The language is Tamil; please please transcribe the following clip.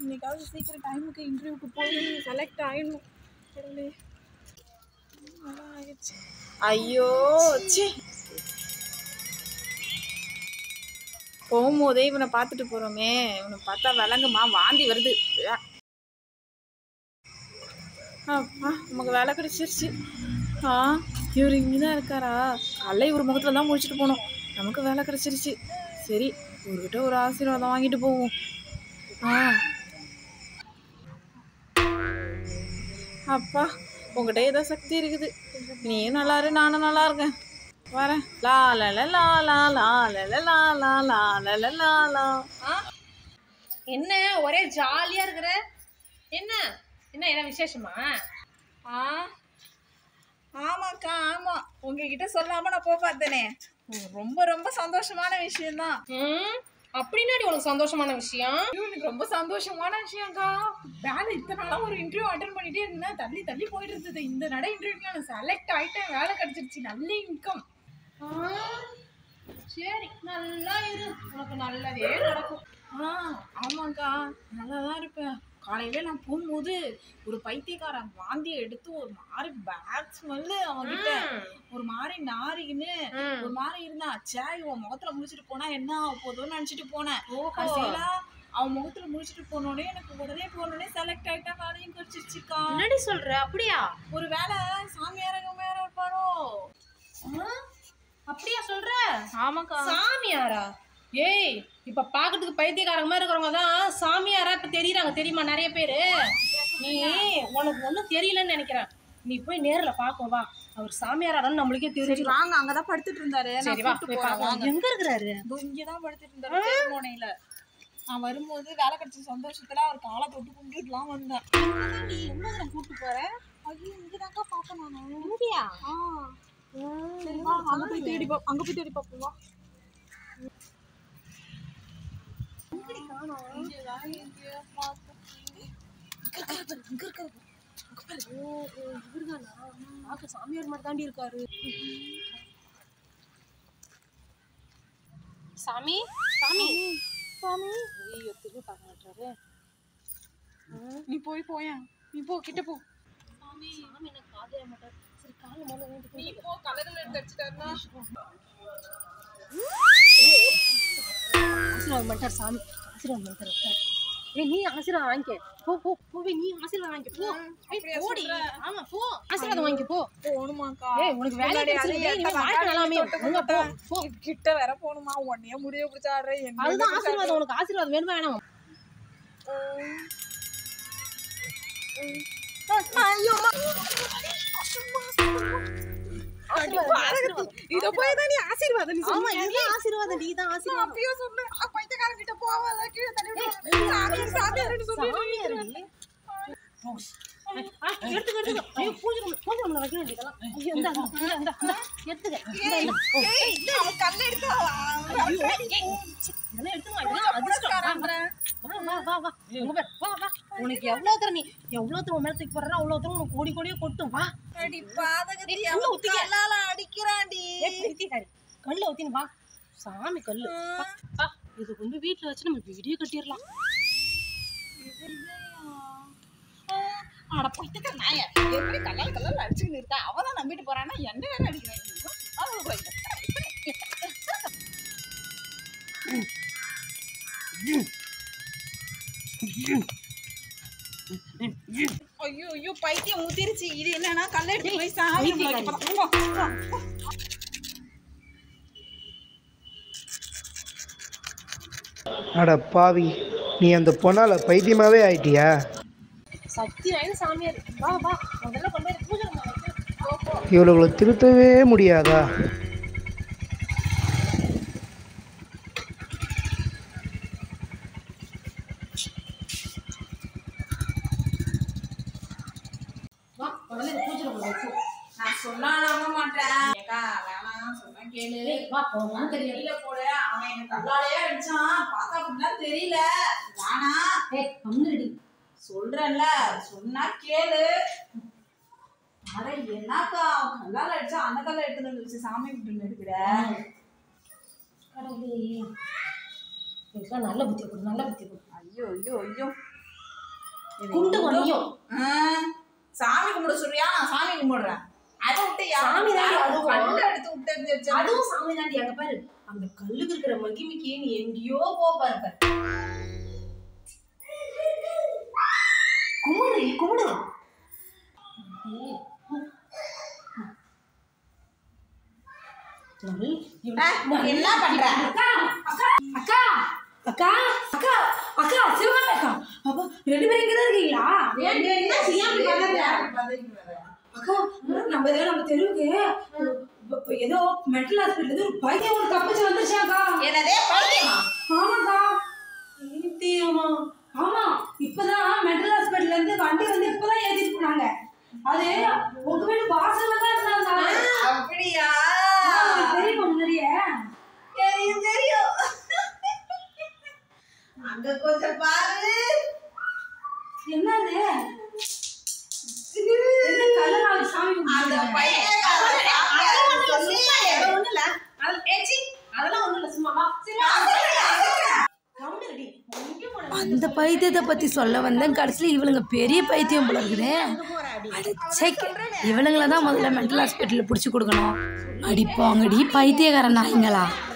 இன்னைக்காவது சீக்கிரம் டைமுக்கு இன்டர்வியூக்கு போய் செலக்ட் ஆயிடணும் கடவுளே நல்லா ஆயிடுச்சு ஐயோ ச்சே போகும்போதே இவனை பார்த்துட்டு போகிறோமே இவனை பார்த்தா விளங்குமா வாந்தி வருது வே- அப்பா நமக்கு வேலை கிடைச்சிருச்சு ஆ இவர் இங்கே தான் இருக்காரா காலைல இவர் முகத்தில் தான் முடிச்சுட்டு போனோம் நமக்கு வேலை கிடைச்சிருச்சு சரி இவர்கிட்ட ஒரு ஆசீர்வாதம் வாங்கிட்டு போவோம் ஆ அப்பா உங்ககிட்ட ஏதோ சக்தி இருக்குது நீயும் நல்லா இரு நானும் நல்லா இருக்கேன் வரேன் லா லா லா லா லா லா லா லா லா லா லா லா லா லா லா என்ன ஒரே ஜாலியா இருக்கிற என்ன என்ன என்ன விசேஷமா ஆ ஆமாக்கா ஆமாம் உங்ககிட்ட சொல்லாம நான் போக பார்த்தேனே ரொம்ப ரொம்ப சந்தோஷமான விஷயம்தான் ம் அப்படின்னாடி உனக்கு சந்தோஷமான விஷயம் ஐயோ, எனக்கு ரொம்ப சந்தோஷமான விஷயம்க்கா வேலை இத்தனை நாளாக ஒரு இன்டர்வியூ அட்டன் பண்ணிட்டே இருந்தேன் தள்ளி தள்ளி போயிட்டு இருந்தது இந்த நட இன்டர்வியூக்கு நான் செலக்ட் ஆயிட்டேன் வேலை கிடைச்சிருச்சு நல்ல இன்கம் ஆ, சரி நல்லா இரு உனக்கு நல்லதே நடக்கும் ஆ ஆமாக்கா நல்லா தான் இருப்பேன் காலையில நான் போகும்போது ஒரு பைத்தியக்காரன் வாந்தி எடுத்து ஒரு மாதிரி பேட் ஸ்மெல்லு அவன்கிட்ட ஒரு மாதிரி நாரிக்கின்னு ம். ஒரு மாதிரி இருந்தா சே இவன் முகத்துல முடிச்சிட்டு போனா என்ன ஆக போதும்னு நினைச்சிட்டு போனேன் ஓஹோ. கடைசியில அவன் முகத்துல முடிச்சிட்டு போனோடனே எனக்கு உடனே போனோடனே செலக்ட் ஆயிட்டா வேலையும் கிடைச்சிருச்சுக்கா என்னடி சொல்ற அப்படியா ஒரு வேலை சாமியார கம்மியார இருப்பாரோ ஆ, அப்படியா சொல்ற ஆமாக்கா சாமியாரா ஏய் இப்ப பாக்கிறதுக்கு பைத்தியக்காரங்க மாதிரி இருக்கிறவங்க தான் சாமியாரா இப்ப தெரியறாங்க தெரியுமா நிறைய பேரு நீ உனக்கு ஒண்ணும் தெரியலன்னு நினைக்கிறேன் நீ போய் நேர்ல பாக்க வா அவர் சாமியாரான்னு நம்மளுக்கே சரி தெரியும் வாங்க அங்கதான் படுத்துட்டு இருந்தாரு நான் சரி வா கூட்டிட்டு போய் போறேன், பார்க்கலாம். வாங்க. எங்க இருக்கிறாரு இதோ இங்கதான் படுத்துட்டு இருந்தாரு தேர்மோனையில நான் வரும்போது வேலை கிடைச்ச சந்தோஷத்துல அவர் காலை தொட்டு கும்பிட்டுலாம் வந்தேன் நீ எங்க நான் கூட்டு போறேன் ஐயோ இங்கதாக்கா பாப்பேன் நானு இந்தியா ஆ சரி வா அங்க போய் தேடி பா அங்க போய் தேடி பாப்போம் வா இங்கதான் எங்கேயோ பார்த்தேன். இங்க இருக்காரு பார்க்க சாமியார் மாதிரி தாண்டி இருக்காரு சாமி சாமி சாமி ஐயோ திரும்பி பார்க்க மாட்டாரு நீ போய் போயேன் நீ போ கிட்ட போ சாமி சாமி எனக்கு காதே மாட்டார் சரி கால மேல வந்து நீ போ கலர்ல எடுத்து அடிச்சிட்டாருன்னா ஆசீர்வாதம் பண்ணிட்டார் சாமி ஆசீர்வாதம் பண்ணிட்டார் ஏய் நீ ஆசீர்வாதம் வாங்கிக்க போ போ போவே நீ ஆசீர்வாதம் வாங்கிக்க போ ஏய், அப்படியா போடி சொல்ற? ஆமா போ ஆசீர்வாதம் வாங்கிக்க போ போகணுமாக்கா ஏய் உனக்கு வேலை முன்னாடி கிடைச்சிருக்கு அது இனிமே எட்ட வாழ்க்கை நல்லாமே தொட்ட ஒழுங்கா போ மாட்டேன். போ கிட்ட வேற போகணுமா உன்னைய முடிய பிடிச்ச ஆடுறேன் என்ன அதுதான் ஆசீர்வாதம் உனக்கு ஆசீர்வாதம் வேணுமா வேணாமா இத போய் தான் நீ ஆசீர்வாதம் நீ ஆமா சொன்னியா? இதுதான் ஆசீர்வாதம் நீ தான் நான் ஆசீர்வாதம் அப்பயே சொன்னேன் அ, பைத்தியக்காரன் கிட்ட போவாத கீழே தள்ளி விட்டு சாமியார் சாமியார்னு சொல்லி சாமியார் ஆ, எடுத்துக்க எடுத்துக்க ஐயோ பூஜை room- பூஜை ரூம்ல வைக்க வேண்டியதெல்லாம் ஐயோ இந்தா இந்தா, இந்தா இந்தா எடுத்துக்க இந்தா, இந்தா. ஓ, ஏய், அவன் கல்ல எடுத்து ஐயோ, ஏய், இதெல்லாம் எடுத்துக்க இதெல்லாம் அதிர்ஷ்டம் வா, வா வா வா உங்க பேர் வா வா உனக்கு எவ்வளவு தூரம் நீ எவ்வளவு தூரம் மேல தூக்கி போடுற அவ்வளவு தூரம் உனக்கு கோடி கோடியே கொட்டும் வா அடி பாதகத்தி ஏய், அவன் உள்ள ஊத்திக்க. கல்லால அடிக்கிறான்டி ஏய், பைத்தியக்காரி. கல்ல ஊத்தின்னு வா சாமி கல்லு வா, வா இது கொண்டு வீட்டுல வச்சு நம்ம வீடியோ கட்டிடலாம் அட பைத்தியக்காரன் நாய எப்படி கல்லால கல்லால அடிச்சுக்கிட்டு இருக்கா அவதான் நம்பிட்டு போறான்னா என்ன வேற அடிக்கிறான் அவன் போய் ஐயோ ஐயோ பைத்தியம் ஊத்திருச்சு இது என்னன்னா கல்ல எடுத்து போய் சாமி அட பாவி நீ அந்த பொண்ணால பைத்தியமாவே ஆயிட்டியா சக்தி வாய்ந்த சாமியார் வா வா முதல்ல கொண்டு போய் பூஜை room ல வைக்க. போ, போ. இவளுகளை திருத்தவே முடியாதா வா முதல்ல இந்த பூஜை room ல வைக்க. நான் சொன்னா நம்ப மாட்டேன் ஏக்கா வேணாம் சொன்னா கேளு ஏய், வா போகலாம் தெரியும் வெளியில போட அவன் எனக்கு கல்லாலேயே அடிச்சான் பார்த்தா அப்படின்னா தெரியல வேணா ஏய் கம்முனடி சொல்றேன்ல சொன்னா கேளு அட என்னக்கா அவன் கல்லால அடிச்சா அந்த கல்ல எடுத்துட்டு வந்து வச்சு சாமி கும்பிட்டு இருக்கிற கடவுளே இதுக்கெல்லாம் நல்ல புத்தி கொடு நல்ல புத்தி கொடு ஐயோ ஐயோ ஐயோ கும்பிட்டு கொண்டியும் ஆ, சாமி கும்பிட சொல்றியா நான் சாமி கும்பிடுறேன் அதை விட்டு யாரும் சாமி தானே அதுவும். கல்லை எடுத்து விட்டு எறிஞ்சு வச்சா. அதுவும் சாமி தாண்டி அங்க பாரு அந்த கல்லுக்கு இருக்கிற மகிமைக்கு நீ எங்கேயோ போ பாரு பாரு. கும்பிடு கும்பிடு நல்ல- ஆ, என்ன பண்ற அக்கா அக்கா அக்கா அக்கா அக்கா அக்கா சிவகாமி அக்கா அப்பா ரெண்டு பேரும் இங்கதான் இருக்கீங்களா என்ன செய்யாம பதவிக்கு வர? அக்கா நம்ம ஏதோ நம்ம தெருவுக்கு இப்ப- இப்ப ஏதோ மென்டல் ஹாஸ்பிட்டல் இருந்து ஒரு பைத்தியம் ஒன்று தப்பிச்சு வந்துருச்சாக்கா என்னதே பைத்தியமா ஆமாக்கா பைத்தியமா ஆமா இப்பதான் மென்டல் ஹாஸ்பிட்டல்ல இருந்து வண்டி வந்து இப்பதான் ஏத்திட்டு போனாங்க அது உங்க வீட்டு வாசல்ல தான் இருந்தாங்க அப்படியா உங்களுக்கு தெரியுமா முன்னாடியே தெரியும் தெரியும் அங்க கொஞ்சம் பாரு என்னது என்ன கல்ல நாளைக்கு சாமி அந்த கும்பிடுறாங்க? பையன்காரன் சாமியார் சொல்லி ஒண்ணும் இல்ல அது ஏச்சி அதெல்லாம் ஒண்ணும் இல்ல சும்மா வா சரி வா. கவுண்டர் அடி. எங்க போன? அந்த பைத்தியத்தை பற்றி சொல்ல வந்தேன் கடைசியில் இவளுங்க பெரிய பைத்தியம் போல இருக்குதே அடிச்சே இவனுங்களை தான் முதல்ல மென்டல் ஹாஸ்பிட்டலில் பிடிச்சி கொடுக்கணும் அடிப்பாங்கடி பைத்தியக்கார நாய்ங்களா